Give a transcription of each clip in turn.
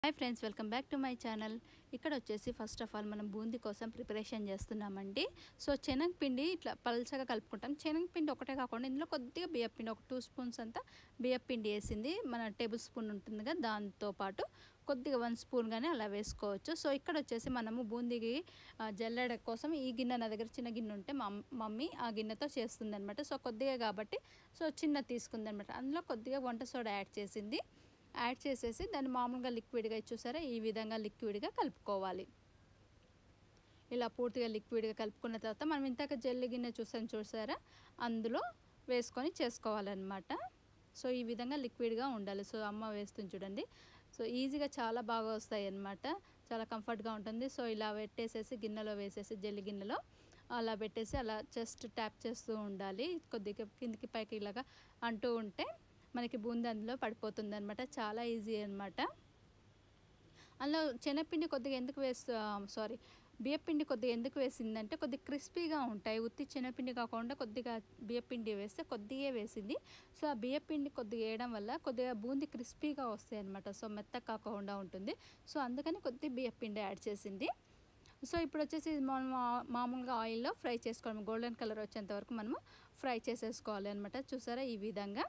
hi friends welcome back to my channel ఇక్కడ వచ్చేసి first of all మనం బూందీ కోసం ప్రిపరేషన్ చేస్తున్నామండి సో శనగపిండి ఇట్లా పల్చగా కలుపుకుంటాం శనగపిండి ఒకటే కాకుండా ఇందులో కొద్దిగా బియ్యపిండి ఒక టూ స్పూన్స్ అంతా బియ్యపిండి వేసింది మన టేబుల్ స్పూన్ ఉంటుంది కదా దాంతోపాటు కొద్దిగా వన్ స్పూన్ కానీ అలా వేసుకోవచ్చు సో ఇక్కడ వచ్చేసి మనము బూందీకి ఆ, జల్లెడ కోసం ఈ గిన్నె నా దగ్గర చిన్న గిన్నె ఉంటే మా అమ్- మమ్మీ ఆ గిన్నెతో చేస్తుంది అనమాట సో కొద్దిగా కాబట్టి సో చిన్న తీసుకుంది అనమాట అందులో కొద్దిగా వంట సోడా యాడ్ చేసింది యాడ్ చేసేసి దాన్ని మామూలుగా లిక్విడ్గా చూసారా ఈ విధంగా లిక్విడ్గా కలుపుకోవాలి ఇలా పూర్తిగా లిక్విడ్గా కలుపుకున్న తర్వాత మనం ఇంతక జల్లి గిన్నె చూసాను చూసారా అందులో వేసుకొని చేసుకోవాలన్నమాట సో ఈ విధంగా లిక్విడ్గా ఉండాలి సో అమ్మ వేస్తుంది చూడండి సో ఈజీగా చాలా బాగా వస్తాయి అన్నమాట చాలా కంఫర్ట్గా ఉంటుంది సో ఇలా పెట్టేసేసి గిన్నెలో వేసేసి జల్లి గిన్నెలో అలా పెట్టేసి అలా జస్ట్ ట్యాప్ చేస్తూ ఉండాలి కొద్దిగా కిందికి పైకి ఇలాగా అంటూ ఉంటే మనకి బూందీ అందులో పడిపోతుంది అనమాట చాలా ఈజీ అనమాట అందులో శనగపిండి కొద్దిగా ఎందుకు వేస్తూ సారీ బియ్యపిండి కొద్దిగా ఎందుకు వేసిందంటే కొద్దిగా క్రిస్పీగా ఉంటాయి ఉత్తి శనగపిండి కాకుండా కొద్దిగా బియ్యపిండి వేస్తే కొద్దిగా వేసింది సో ఆ బియ్యపిండి కొద్దిగా వేయడం వల్ల కొద్దిగా బూందీ క్రిస్పీగా వస్తాయి అనమాట సో మెత్తగా కాకుండా ఉంటుంది సో అందుకని కొద్దిగా బియ్యపిండి యాడ్ చేసింది సో ఇప్పుడు వచ్చేసి ఇది మనం మా- మామూలుగా ఆయిల్లో ఫ్రై చేసుకోవాలి గోల్డెన్ కలర్ వచ్చేంత వరకు మనము ఫ్రై చేసేసుకోవాలి అనమాట చూసారా ఈ విధంగా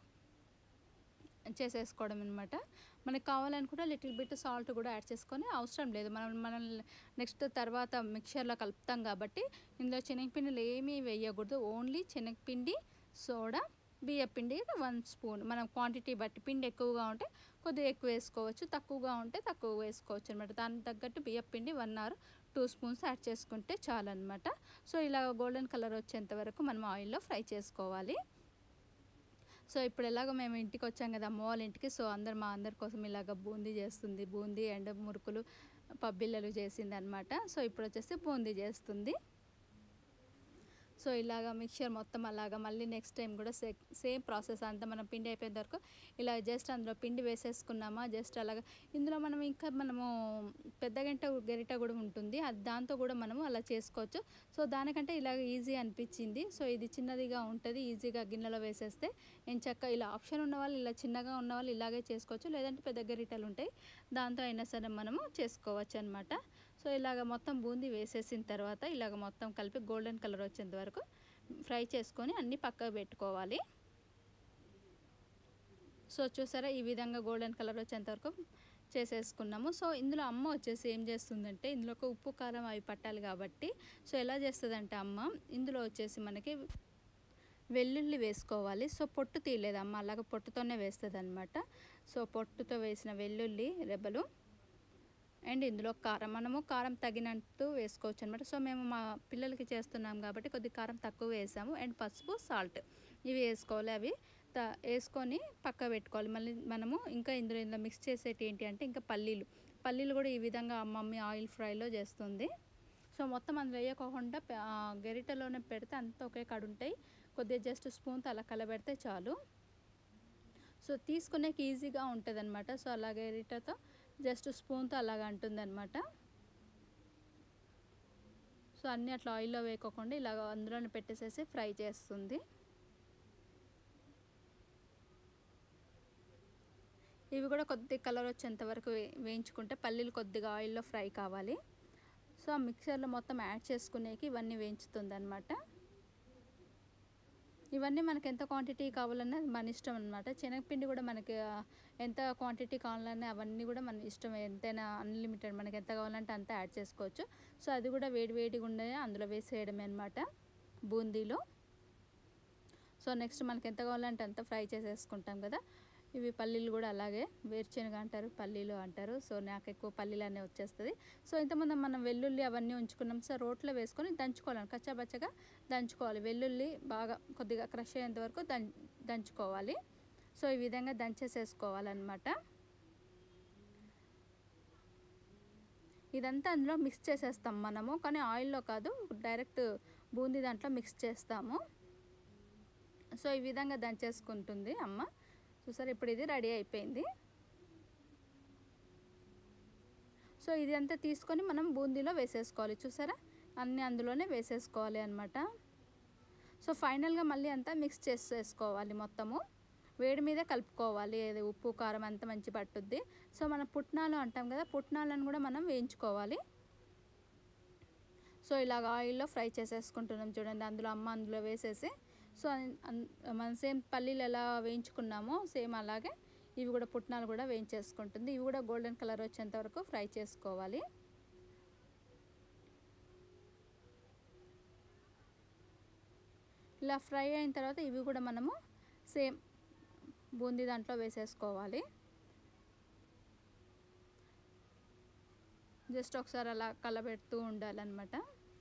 చేసేసుకోవడం అనమాట మనకి కావాలనుకుంటే లిటిల్ బిట్ సాల్ట్ కూడా యాడ్ చేసుకొని అవసరం లేదు మనం మనం నెక్స్ట్ తర్వాత మిక్చర్లో కలుపుతాం కాబట్టి ఇందులో శనగపిండిలు ఏమీ వేయకూడదు ఓన్లీ శనగపిండి సోడా బియ్యపిండి వన్ స్పూన్ మనం క్వాంటిటీ బట్టి పిండి ఎక్కువగా ఉంటే కొద్దిగా ఎక్కువ వేసుకోవచ్చు తక్కువగా ఉంటే తక్కువ వేసుకోవచ్చు అనమాట దానికి తగ్గట్టు బియ్యపిండి one or two spoons add చేసుకుంటే చాలన్నమాట సో ఇలా గోల్డెన్ కలర్ వచ్చేంత వరకు మనం ఆయిల్లో ఫ్రై చేసుకోవాలి సో ఇప్పుడు ఎలాగో మేము ఇంటికి వచ్చాం కదా అమ్మ వాళ్ళ ఇంటికి సో అందరు మా అందరి కోసం ఇలాగ బూందీ చేస్తుంది బూందీ అండ్ మురుకులు పబ్బిళ్ళలు చేసింది అనమాట సో ఇప్పుడు వచ్చేసి బూందీ చేస్తుంది సో ఇలాగ మిక్చర్ మొత్తం అలాగా మళ్ళీ నెక్స్ట్ టైం కూడా సే సేమ్ ప్రాసెస్ అంతా మనం పిండి అయిపోయిన వరకు ఇలా జస్ట్ అందులో పిండి వేసేసుకున్నామా జస్ట్ అలాగా ఇందులో మనం ఇంకా మనము పెద్ద గంట గరిట కూడా ఉంటుంది అది దాంతో కూడా మనము అలా చేసుకోవచ్చు సో దానికంటే ఇలాగ ఈజీ అనిపించింది సో ఇది చిన్నదిగా ఉంటుంది ఈజీగా గిన్నెలో వేసేస్తే నేను చక్క ఇలా ఆప్షన్ ఉన్న వాళ్ళు ఇలా చిన్నగా ఉన్న వాళ్ళు ఇలాగే చేసుకోవచ్చు లేదంటే పెద్ద గరిటెలు ఉంటాయి దాంతో అయినా సరే మనము చేసుకోవచ్చు అనమాట సో ఇలాగ మొత్తం బూందీ వేసేసిన తర్వాత ఇలాగ మొత్తం కలిపి గోల్డెన్ కలర్ వచ్చేంత వరకు ఫ్రై చేసుకొని అన్నీ పక్కకు పెట్టుకోవాలి సో చూసారా ఈ విధంగా గోల్డెన్ కలర్ వచ్చేంత వరకు చేసేసుకున్నాము సో ఇందులో అమ్మ వచ్చేసి ఏం చేస్తుందంటే ఇందులో ఒక ఉప్పు కారం అవి పట్టాలి కాబట్టి సో ఎలా చేస్తుందంటే అమ్మ ఇందులో వచ్చేసి మనకి వెల్లుల్లి వేసుకోవాలి సో పొట్టు తీయలేదు అమ్మ అలాగ పొట్టుతోనే వేస్తుంది అనమాట సో పొట్టుతో వేసిన వెల్లుల్లి రెబ్బలు అండ్ ఇందులో కారం మనము కారం తగినట్టు వేసుకోవచ్చు అనమాట సో మేము మా పిల్లలకి చేస్తున్నాం కాబట్టి కొద్దిగా కారం తక్కువ వేసాము అండ్ పసుపు సాల్ట్ ఇవి వేసుకోవాలి అవి త వేసుకొని పక్క పెట్టుకోవాలి మళ్ళీ మనము ఇంకా ఇందులో ఇందులో మిక్స్ చేసేటి ఏంటి అంటే ఇంకా పల్లీలు పల్లీలు కూడా ఈ విధంగా మమ్మీ ఆయిల్ ఫ్రైలో చేస్తుంది సో మొత్తం అందులో వేయకోకుండా పె- ఆ, గరిటెలోనే పెడితే అంతా ఒకే కాడ ఉంటాయి కొద్దిగా జస్ట్ స్పూన్తో అలా కలబెడితే చాలు సో తీసుకునేకి ఈజీగా ఉంటుంది అనమాట సో అలాగే గరిటెతో జస్ట్ స్పూన్తో అలాగ అంటుందన్నమాట సో అన్నీ అట్లా ఆయిల్లో వేయకోకుండా ఇలాగ అందులోనే పెట్టేసేసి ఫ్రై చేస్తుంది ఇవి కూడా కొద్ది కలర్ వచ్చేంత వరకు వే- వేయించుకుంటే పల్లీలు కొద్దిగా ఆయిల్లో ఫ్రై కావాలి సో ఆ మిక్సర్లో మొత్తం యాడ్ చేసుకునేకి ఇవన్నీ వేయించుతుంది అనమాట ఇవన్నీ మనకి ఎంత క్వాంటిటీ కావాలన్నా అది మన ఇష్టం అనమాట శనగపిండి కూడా మనకి ఆ, ఎంత క్వాంటిటీ కావాలన్నా అవన్నీ కూడా మన ఇష్టం ఎంతైనా అన్లిమిటెడ్ మనకి ఎంత కావాలంటే అంత యాడ్ చేసుకోవచ్చు సో అది కూడా వేడి వేడిగా ఉండే అందులో వేసేయడమే అనమాట బూందీలో సో నెక్స్ట్ మనకి ఎంత కావాలంటే అంత ఫ్రై చేసేసుకుంటాం కదా ఇవి పల్లీలు కూడా అలాగే వేరుశనగ అంటారు పల్లీలు అంటారు సో నాకు ఎక్కువ పల్లీలు అనే వచ్చేస్తుంది సో ఇంతకుముందు మనం వెల్లుల్లి అవన్నీ ఉంచుకున్నాం సో రోట్లో వేసుకొని దంచుకోవాలి కచ్చాబచ్చగా దంచుకోవాలి వెల్లుల్లి బాగా కొద్దిగా క్రష్ అయ్యేంత వరకు దం దంచుకోవాలి సో ఈ విధంగా దంచేసేసుకోవాలన్నమాట ఇదంతా అందులో మిక్స్ చేసేస్తాం మనము కానీ ఆయిల్లో కాదు డైరెక్ట్ బూందీ దాంట్లో మిక్స్ చేస్తాము సో ఈ విధంగా దంచేసుకుంటుంది అమ్మ చూసారు ఇప్పుడు ఇది రెడీ అయిపోయింది సో ఇది అంతా తీసుకొని మనం బూందీలో వేసేసుకోవాలి చూసారా అన్నీ అందులోనే వేసేసుకోవాలి అనమాట సో ఫైనల్గా మళ్ళీ అంతా మిక్స్ చేసేసుకోవాలి మొత్తము వేడి మీద కలుపుకోవాలి ఇది ఉప్పు కారం అంతా మంచి పట్టుద్ది సో మనం పుట్నాలు అంటాం కదా పుట్నాలను కూడా మనం వేయించుకోవాలి సో ఇలాగ ఆయిల్లో ఫ్రై చేసేసుకుంటున్నాం చూడండి అందులో అమ్మ అందులో వేసేసి సో మనం సేమ్ పల్లీలు ఎలా వేయించుకున్నామో సేమ్ అలాగే ఇవి కూడా పుట్నాలు కూడా వేయించేసుకుంటుంది ఇవి కూడా గోల్డెన్ కలర్ వచ్చేంత వరకు ఫ్రై చేసుకోవాలి ఇలా ఫ్రై అయిన తర్వాత ఇవి కూడా మనము సేమ్ బూందీ దాంట్లో వేసేసుకోవాలి జస్ట్ ఒకసారి అలా కలబెడుతూ ఉండాలన్నమాట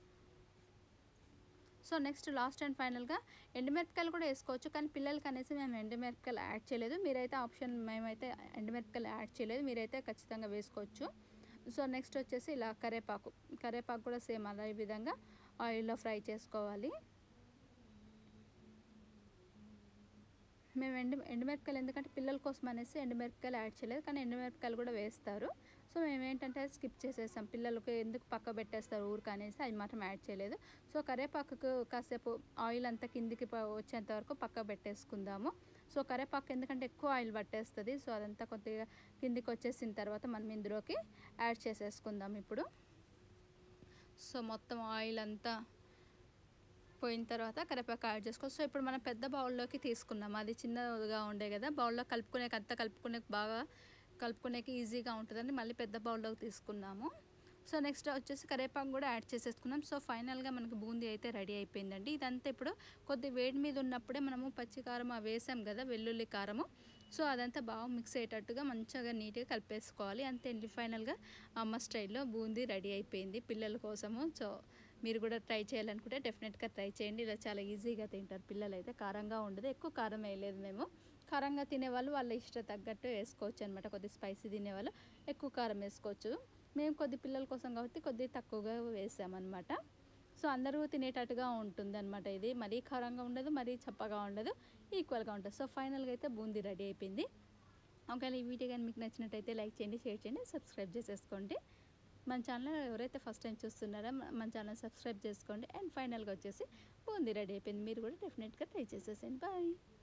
సో నెక్స్ట్ లాస్ట్ అండ్ ఫైనల్గా ఎండుమిరపకాయలు కూడా వేసుకోవచ్చు కానీ పిల్లలకి అనేసి మేము ఎండుమిరపకాయలు యాడ్ చేయలేదు మీరైతే ఆప్షన్ మేమైతే ఎండుమిరపకాయలు యాడ్ చేయలేదు మీరైతే ఖచ్చితంగా వేసుకోవచ్చు సో నెక్స్ట్ వచ్చేసి ఇలా కరేపాకు కరేపాకు కూడా సేమ్ అదే విధంగా ఆయిల్లో ఫ్రై చేసుకోవాలి మేము ఎండు ఎండుమిరపకాయలు ఎందుకంటే పిల్లల కోసం అనేసి ఎండుమిరపకాయలు యాడ్ చేయలేదు కానీ ఎండుమిరపకాయలు కూడా వేస్తారు సో మేము ఏంటంటే స్కిప్ చేసేసాం పిల్లలకి ఎందుకు పక్క పెట్టేస్తారు ఊరికి అనేసి అది మాత్రం యాడ్ చేయలేదు సో కరేపాకుకు కాసేపు ఆయిల్ అంతా కిందికి వచ్చేంత వరకు పక్క పెట్టేసుకుందాము సో కరేపాకు ఎందుకంటే ఎక్కువ ఆయిల్ పట్టేస్తుంది సో అదంతా కొద్దిగా కిందికి వచ్చేసిన తర్వాత మనం ఇందులోకి యాడ్ చేసేసుకుందాం ఇప్పుడు సో మొత్తం ఆయిల్ అంతా పోయిన తర్వాత కరివేపాకు యాడ్ చేసుకోవచ్చు సో ఇప్పుడు మనం పెద్ద బౌల్లోకి తీసుకున్నాం అది చిన్నగా ఉండే కదా బౌల్లో కలుపుకునే అంతా కలుపుకునే బాగా కలుపుకునేకి ఈజీగా ఉంటుందని మళ్ళీ పెద్ద బౌల్లోకి తీసుకున్నాము సో నెక్స్ట్ వచ్చేసి కరివేపాకు కూడా యాడ్ చేసేసుకున్నాం సో ఫైనల్గా మనకి బూందీ అయితే రెడీ అయిపోయిందండి ఇదంతా ఇప్పుడు కొద్ది వేడి మీద ఉన్నప్పుడే మనము పచ్చి కారం వేసాం కదా వెల్లుల్లి కారము సో అదంతా బాగా మిక్స్ అయ్యేటట్టుగా మంచిగా నీట్గా కలిపేసుకోవాలి అంతే అండి ఫైనల్గా అమ్మ స్టైల్లో బూందీ రెడీ అయిపోయింది పిల్లల కోసము సో మీరు కూడా ట్రై చేయాలనుకుంటే డెఫినెట్గా ట్రై చేయండి ఇలా చాలా ఈజీగా తింటారు పిల్లలు అయితే కారంగా ఉండదు ఎక్కువ కారం వేయలేదు మేము కారంగా తినేవాళ్ళు వాళ్ళ ఇష్ట తగ్గట్టు వేసుకోవచ్చు అనమాట కొద్ది స్పైసీ తినేవాళ్ళు ఎక్కువ కారం వేసుకోవచ్చు మేము కొద్ది పిల్లల కోసం కాబట్టి కొద్ది తక్కువగా వేసామన్నమాట సో అందరూ తినేటట్టుగా ఉంటుంది అనమాట ఇది మరీ కారంగా ఉండదు మరీ చప్పగా ఉండదు ఈక్వల్గా ఉంటుంది సో ఫైనల్గా అయితే బూందీ రెడీ అయిపోయింది ఒకవేళ ఈ వీడియో కానీ మీకు నచ్చినట్టయితే లైక్ చేయండి షేర్ చేయండి సబ్స్క్రైబ్ చేసేసుకోండి మన ఛానల్ ఎవరైతే ఫస్ట్ టైం చూస్తున్నారో మన ఛానల్ సబ్స్క్రైబ్ చేసుకోండి అండ్ ఫైనల్గా వచ్చేసి బూందీ రెడీ అయిపోయింది మీరు కూడా డెఫినెట్గా ట్రై చేసేసేయండి బాయ్